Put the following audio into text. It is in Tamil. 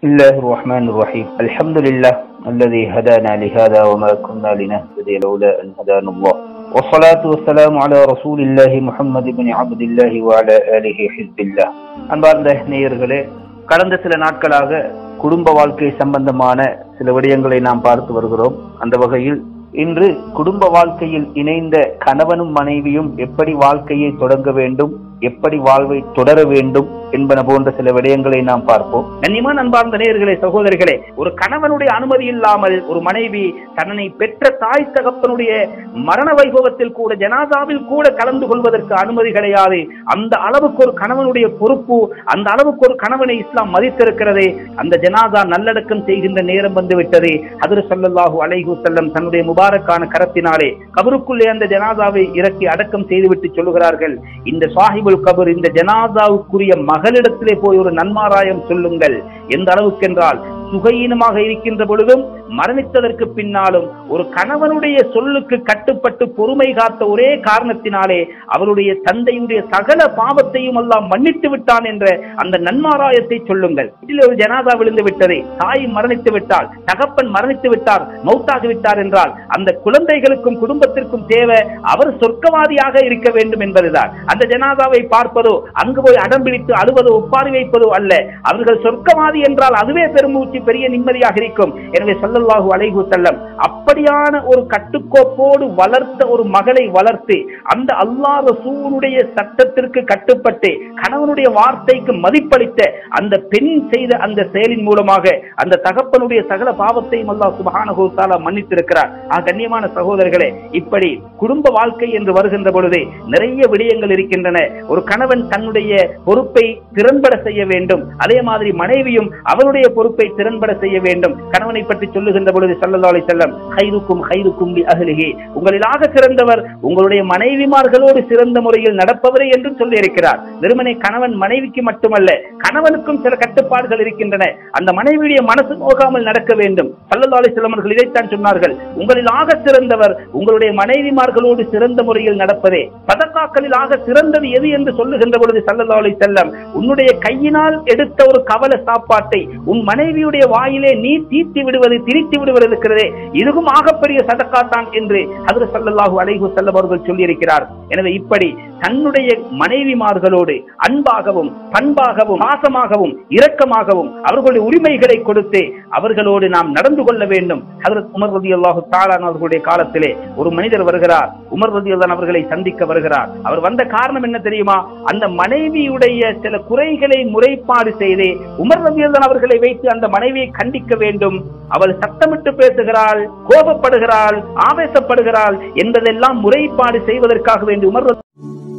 بسم الله الرحمن الرحيم الحمد لله الذي هدانا لهذا وما كنا لنهتدي لولا أن هدانا الله والصلاة والسلام على رسول الله محمد بن عبد الله وعلى آله حزب الله அன்பார்ந்த நேயர்களே கடந்த சில நாட்களாக குடும்ப வாழ்க்கை சம்பந்தமான சில விடயங்களை நாம் பார்த்து வருகிறோம் அந்த வகையில் இன்று குடும்ப வாழ்க்கையில் இணைந்த கணவனும் மனைவியும் எப்படி வாழ்க்கையை தொடங்க வேண்டும் எப்படி வாழ்வை தொடர வேண்டும் என்பன போன்ற சில விடயங்களை நாம் பார்ப்போம் கண்ணியமான அன்பார்ந்த நேயர்களே சகோதரிகளே ஒரு கணவனுடைய அனுமதி இல்லாமல் ஒரு மனைவி தன்னை பெற்ற தாய் தகப்பனுடைய மரண வைபவத்தில் கூட ஜனாதாவில் கூட கலந்து கொள்வதற்கு அனுமதி கிடையாது அந்த அளவுக்கு ஒரு கணவனுடைய பொறுப்பு அந்த அளவுக்கு ஒரு கணவனை இஸ்லாம் மதித்திருக்கிறது அந்த ஜனாதா நல்லடக்கம் செய்கின்ற நேரம் வந்து விட்டது அதிர் சல்லல்லாஹு அலைஹு செல்லம் தன்னுடைய முபாரக்கான கரத்தினாலே கபருக்குள்ளே அந்த ஜனாதாவை இறக்கி அடக்கம் செய்துவிட்டு சொல்லுகிறார்கள் இந்த சாஹிபுல் கபர் இந்த ஜனாதாவுக்குரிய மகளிடத்திலே போய் ஒரு நன்மாராயம் சொல்லுங்கள் எந்த அளவுக்கு என்றால் சுகையீனமாக இருக்கின்ற பொழுதும் மரணித்ததற்கு பின்னாலும் ஒரு கணவனுடைய சொல்லுக்கு கட்டுப்பட்டு பொறுமை காத்த ஒரே காரணத்தினாலே அவருடைய தந்தையுடைய சகல பாவத்தையும் எல்லாம் மன்னித்து விட்டான் என்ற அந்த நன்மாராயத்தை சொல்லுங்கள் இதில் ஒரு ஜனாதா விழுந்து விட்டது தாய் மரணித்து விட்டால் தகப்பன் மரணித்து விட்டார் மௌத்தாகி விட்டார் என்றால் அந்த குழந்தைகளுக்கும் குடும்பத்திற்கும் தேவை அவர் சொர்க்கவாதியாக இருக்க வேண்டும் என்பதுதான் அந்த ஜனாதாவை பார்ப்பதோ அங்கு போய் அடம் பிடித்து அழுவதோ ஒப்பாரி வைப்பதோ அல்ல அவர்கள் சொர்க்கவாதி என்றால் அதுவே பெருமூச்சு பெரிய நிம்மதியாக இருக்கும் எனவே சல்லல்லாஹு அலைஹு செல்லம் அப்படியான ஒரு கட்டுக்கோப்போடு வளர்த்த ஒரு மகளை வளர்த்து அந்த அல்லாஹ் ரசூலுடைய சட்டத்திற்கு கட்டுப்பட்டு கணவனுடைய வார்த்தைக்கு மதிப்பளித்த அந்த பெண் செய்த அந்த செயலின் மூலமாக அந்த தகப்பனுடைய சகல பாவத்தையும் அல்லாஹ் சுபஹானஹு தஆலா மன்னித்திருக்கிறார் ஆ கண்ணியமான சகோதரர்களே இப்படி குடும்ப வாழ்க்கை என்று வருகின்ற பொழுதே நிறைய விடயங்கள் இருக்கின்றன ஒரு கணவன் தன்னுடைய பொறுப்பை திறன்பட செய்ய வேண்டும் அதே மாதிரி மனைவியும் அவருடைய பொறுப்பை திறன்பட செய்ய வேண்டும் கணவனை பற்றி சொல்லுகின்ற பொழுது சல்லல்லாஹு அலைஹி வஸல்லம் ஹைருக்கும் ஹைருக்கும் லி அஹ்லிஹி உங்களிலாக சிறந்தவர் உங்களுடைய மனைவிமார்களோடு சிறந்த முறையில் நடப்பவரே என்றும் சொல்லி இருக்கிறார் வெறுமனே கணவன் மனைவிக்கு மட்டுமல்ல கணவனுக்கும் சில கட்டுப்பாடுகள் இருக்கின்றன அந்த மனைவியுடைய மனசு நோகாமல் நடக்க வேண்டும் சல்லல்லாஹு அலைஹி வஸல்லம் அவர்கள் இதைத்தான் சொன்னார்கள் உங்களிலாக சிறந்தவர் உங்களுடைய மனைவிமார்களோடு சிறந்த முறையில் நடப்பதே பதக்காக்களில் ஆக சிறந்தது எது என்று சொல்லுகின்ற பொழுது சல்லல்லாஹு அலைஹி வஸல்லம் உன்னுடைய கையினால் எடுத்த ஒரு கவல சாப்பாட்டை உன் மனைவியுடைய வாயிலே நீ தீர்த்தி விடுவது திரித்து விடுவது இருக்கிறதே இதுவும் ஆகப்பெரிய சதக்கா தான் என்று ஹதர சல்லல்லாஹு அலைஹி வஸல்லம் அவர்கள் சொல்லியிருக்கிறார் எனவே இப்படி தன்னுடைய மனைவிமார்களோடு அன்பாகவும் பண்பாகவும் பாசமாகவும் இரக்கமாகவும் அவர்களுடைய உரிமைகளை கொடுத்து அவர்களோடு நாம் நடந்து கொள்ள வேண்டும் ஹதரத் உமர் ரதி அல்லாஹு தாலான் அவர்களுடைய காலத்திலே ஒரு மனிதர் வருகிறார் உமர் ரதி அல்லான் அவர்களை சந்திக்க வருகிறார் அவர் வந்த காரணம் என்ன தெரியுமா அந்த மனைவியுடைய சில குறைகளை முறைப்பாடு செய்து உமர் ரதி அல்லான் அவர்களை வைத்து அந்த மனைவியை கண்டிக்க வேண்டும் அவள் சத்தமிட்டு பேசுகிறாள் கோபப்படுகிறாள் ஆவேசப்படுகிறாள் என்பதெல்லாம் முறைப்பாடு செய்வதற்காக வேண்டி உமர் ரதி